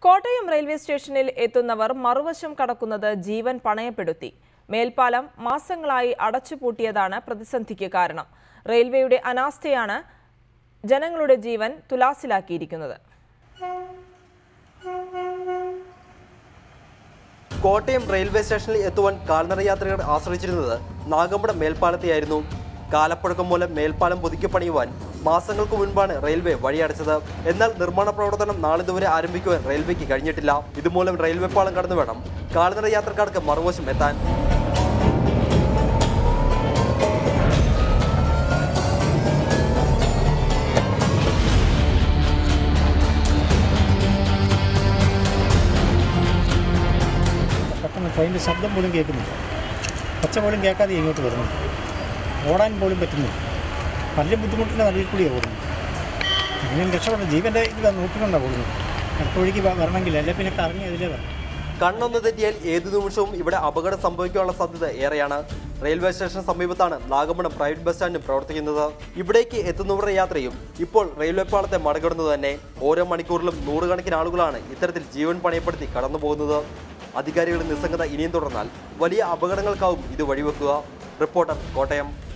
Kottayam railway സ്റ്റേഷനിൽ എത്തുന്നവർ മറുവശം കടക്കുന്നത് ജീവൻ പണയപ്പെടുത്തി മേൽപ്പാലം മാസങ്ങളായി അടച്ചുപൂട്ടിയതാണ് പ്രതിസന്ധിക്ക് കാരണം റെയിൽവേയുടെ അനാസ്ഥയാണ് ജനങ്ങളുടെ ജീവൻ തുലാസിലാക്കിയിരിക്കുന്നത് കോട്ടയം റെയിൽവേ സ്റ്റേഷനിൽ എത്തുവാൻ കാൽനട യാത്രികർ ആശ്രയിച്ചിരുന്നത് നാഗമ്പടം മേൽപ്പാലത്തെയായിരുന്നു കാലപ്പഴക്കം മൂലം മേൽപ്പാലം പുതുക്കി പണിയുവാൻ മാസങ്ങൾക്ക് മുൻപാണ് റെയിൽവേ വഴിയടച്ചത് എന്നാൽ നിർമ്മാണ പ്രവർത്തനം നാളിതുവരെ ആരംഭിക്കുവാൻ റെയിൽവേക്ക് കഴിഞ്ഞിട്ടില്ല ഇതുമൂലം റെയിൽവേ പാളം കടന്നു വേണം കാൽനട യാത്രക്കാർക്ക് മറുവശം എത്താൻ പെട്ടെന്ന് ട്രെയിനിൻ്റെ ശബ്ദം പോലും കേൾക്കുന്നില്ല ഒച്ച പോലും കേൾക്കാതെ ഇങ്ങോട്ട് വരുന്നു ഓടാൻ പോലും പറ്റുന്നില്ല വലിയ ബുദ്ധിമുട്ടിൻ്റെ നടുവിൽ കൂടിയാണ് ഓടുന്നത് അങ്ങനെ രക്ഷപ്പെടണം ജീവൻ്റെ ഇത് നോക്കിക്കൊണ്ടാണ് ഓടുന്നത് അടുത്തൊഴുകി വരണമെങ്കിൽ അല്ലെ പിന്നെ കറങ്ങി അതിലേ വരണം കണ്ണൊന്ന് തെറ്റിയാൽ ഏതു നിമിഷവും ഇവിടെ അപകടം സംഭവിക്കാനുള്ള സാധ്യത ഏറെയാണ് റെയിൽവേ സ്റ്റേഷൻ സമീപത്താണ് നാഗമ്പടം പ്രൈവറ്റ് ബസ് സ്റ്റാൻഡും പ്രവർത്തിക്കുന്നത് ഇവിടേക്ക് എത്തുന്നവരുടെ യാത്രയും ഇപ്പോൾ റെയിൽവേ പാളത്തെ മറികടന്നു തന്നെ ഓരോ മണിക്കൂറിലും നൂറുകണക്കിന് ആളുകളാണ് ഇത്തരത്തിൽ ജീവൻ പണയപ്പെടുത്തി കടന്നു പോകുന്നത് അധികാരികളുടെ നിസ്സംഗത ഇനിയും തുടർന്നാൽ വലിയ അപകടങ്ങൾക്കാവും ഇത് വഴിവെക്കുക റിപ്പോർട്ടർ കോട്ടയം